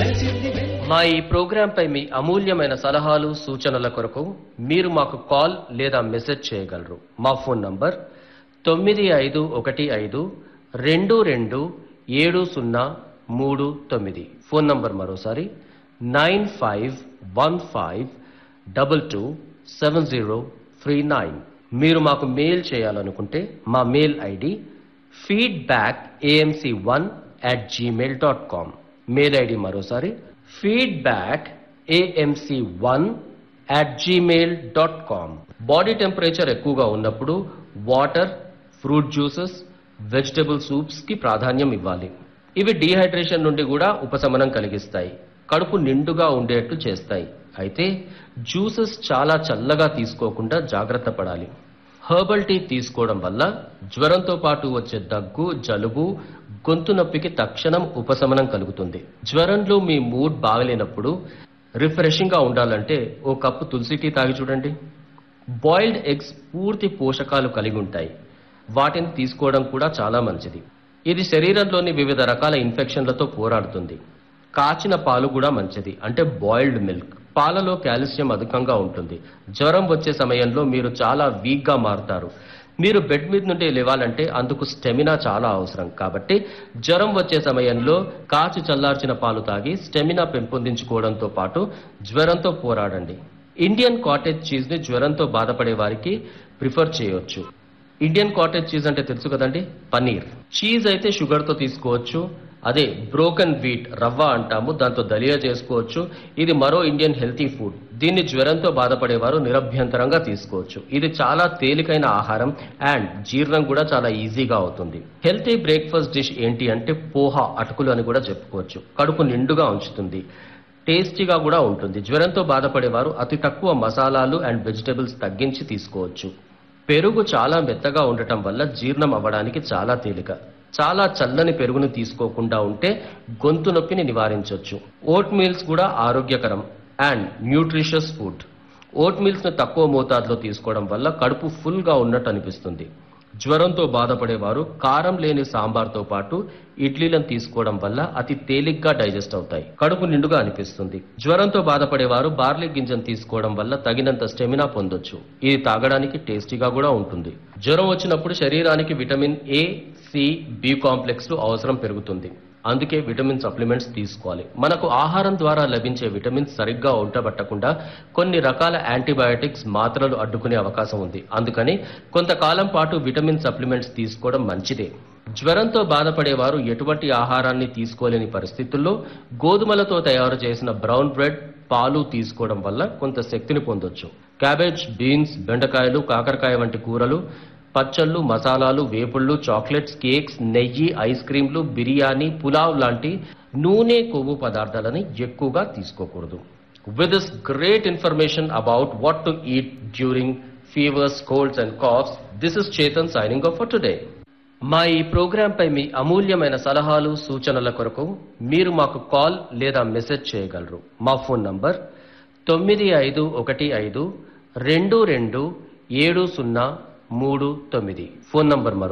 మా ఈ ప్రోగ్రాంపై మీ అమూల్యమైన సలహాలు సూచనల కొరకు మీరు మాకు కాల్ లేదా మెసేజ్ చేయగలరు మా ఫోన్ నంబర్ తొమ్మిది ఐదు ఒకటి ఐదు రెండు రెండు ఏడు సున్నా మూడు తొమ్మిది ఫోన్ నంబర్ మరోసారి nine five one five double two seven zero three nine మీరు మాకు మెయిల్ చేయాలనుకుంటే మా mail ID feedback AMC one at Gmail dot com mail ID మరోసారి feedback AMC one at Gmail dot com body temperature ఎక్కువగా ఉన్నప్పుడు water fruit juices vegetable soups కి ప్రాధాన్యం ఇవ్వాలి ఇవి డీహైడ్రేషన్ నుండి కూడా ఉపశమనం కలిగిస్తాయి కడుపు నిండుగా ఉండేట్టు చేస్తాయి అయితే జ్యూసెస్ చాలా చల్లగా తీసుకోకుండా జాగ్రత్త పడాలి హర్బల్ టీ తీసుకోవడం వల్ల జ్వరంతో పాటు వచ్చే దగ్గు జలుబు గొంతు నొప్పికి తక్షణం ఉపశమనం కలుగుతుంది జ్వరంలో మీ మూడ్ బాగలేనప్పుడు రిఫ్రెషింగ్ గా ఉండాలంటే ఓ కప్పు తులసి టీ తాగి చూడండి బాయిల్డ్ ఎగ్స్ పూర్తి పోషకాలు కలిగి ఉంటాయి వాటిని తీసుకోవడం కూడా చాలా మంచిది ఇది శరీరంలోని వివిధ రకాల ఇన్ఫెక్షన్లతో పోరాడుతుంది కాచిన పాలు కూడా మంచిది అంటే బాయిల్డ్ మిల్క్ పాలలో కాల్షియం అధికంగా ఉంటుంది జ్వరం వచ్చే సమయంలో మీరు చాలా వీక్గా మారుతారు మీరు బెడ్ మీద నుండి లేవాలంటే అందుకు స్టెమినా చాలా అవసరం కాబట్టి జ్వరం వచ్చే సమయంలో కాచి చల్లార్చిన పాలు తాగి స్టెమినా పెంపొందించుకోవడంతో పాటు జ్వరంతో పోరాడండి ఇండియన్ కాటేజ్ చీజ్ ని జ్వరంతో బాధపడే వారికి ప్రిఫర్ చేయొచ్చు ఇండియన్ కాటేజ్ చీజ్ అంటే తెలుసు కదండి పన్నీర్ చీజ్ అయితే షుగర్ తో తీసుకోవచ్చు అదే బ్రోకన్ వీట్ రవ్వ అంటాము దాంతో దలియా చేసుకోవచ్చు ఇది మరో ఇండియన్ హెల్తీ ఫుడ్ దీన్ని జ్వరంతో బాధపడేవారు నిరభ్యంతరంగా తీసుకోవచ్చు ఇది చాలా తేలికైన ఆహారం అండ్ జీర్ణం కూడా చాలా ఈజీగా అవుతుంది హెల్తీ బ్రేక్ఫాస్ట్ డిష్ ఏంటి అంటే పోహా అటుకులు అని కూడా చెప్పుకోవచ్చు కడుపు నిండుగా ఉంచుతుంది టేస్టీగా కూడా ఉంటుంది జ్వరంతో బాధపడేవారు అతి తక్కువ మసాలాలు అండ్ వెజిటబుల్స్ తగ్గించి తీసుకోవచ్చు పెరుగు చాలా మెత్తగా ఉండటం వల్ల జీర్ణం అవ్వడానికి చాలా తేలిక చాలా చల్లని పెరుగును తీసుకోకుండా ఉంటే గొంతు నొప్పిని నివారించవచ్చు ఓట్ మీల్స్ కూడా ఆరోగ్యకరం and nutritious food oat meals ను తక్కువ మోతాదులో తీసుకోవడం వల్ల కడుపు ఫుల్ గా ఉన్నట్టు అనిపిస్తుంది జ్వరంతో బాధపడేవారు కారం లేని సాంబార్తో పాటు ఇడ్లీలను తీసుకోవడం వల్ల అతి తేలిగ్గా డైజెస్ట్ అవుతాయి కడుపు నిండుగా అనిపిస్తుంది జ్వరంతో బాధపడేవారు బార్లీ గింజను తీసుకోవడం వల్ల తగినంత స్టెమినా పొందొచ్చు ఇది తాగడానికి టేస్టీగా కూడా ఉంటుంది జ్వరం వచ్చినప్పుడు శరీరానికి vitamin A C B complex అవసరం పెరుగుతుంది అందుకే విటమిన్ సప్లిమెంట్స్ తీసుకోవాలి మనకు ఆహారం ద్వారా లభించే విటమిన్స్ సరిగ్గా ఉండబట్టకుండా కొన్ని రకాల యాంటీబయాటిక్స్ మాత్రలు అడ్డుకునే అవకాశం ఉంది అందుకని కొంతకాలం పాటు విటమిన్ సప్లిమెంట్స్ తీసుకోవడం మంచిదే జ్వరంతో బాధపడేవారు ఎటువంటి ఆహారాన్ని తీసుకోలేని పరిస్థితుల్లో గోధుమలతో తయారు చేసిన బ్రౌన్ బ్రెడ్ పాలు తీసుకోవడం వల్ల కొంత శక్తిని పొందొచ్చు క్యాబేజ్ బీన్స్ బెండకాయలు కాకరకాయ వంటి కూరలు పచ్చళ్ళు మసాలాలు వేపుళ్ళు చాక్లెట్స్ కేక్స్ నెయ్యి ఐస్ క్రీంలు బిర్యానీ పులావ్ లాంటి నూనె కొవ్వు పదార్థాలని ఎక్కువగా తీసుకోకూడదు with this great information about what to eat during fevers colds and coughs this is Chetan signing off for today మా ఈ ప్రోగ్రాంపై మీ అమూల్యమైన సలహాలు సూచనల కొరకు మీరు మాకు కాల్ లేదా మెసేజ్ చేయగలరు మా ఫోన్ నంబర్ తొమ్మిది ఐదు ఒకటి ఐదు రెండు రెండు ఏడు సున్నా మూడు తొమ్మిది ఫోన్ నంబర్ మరో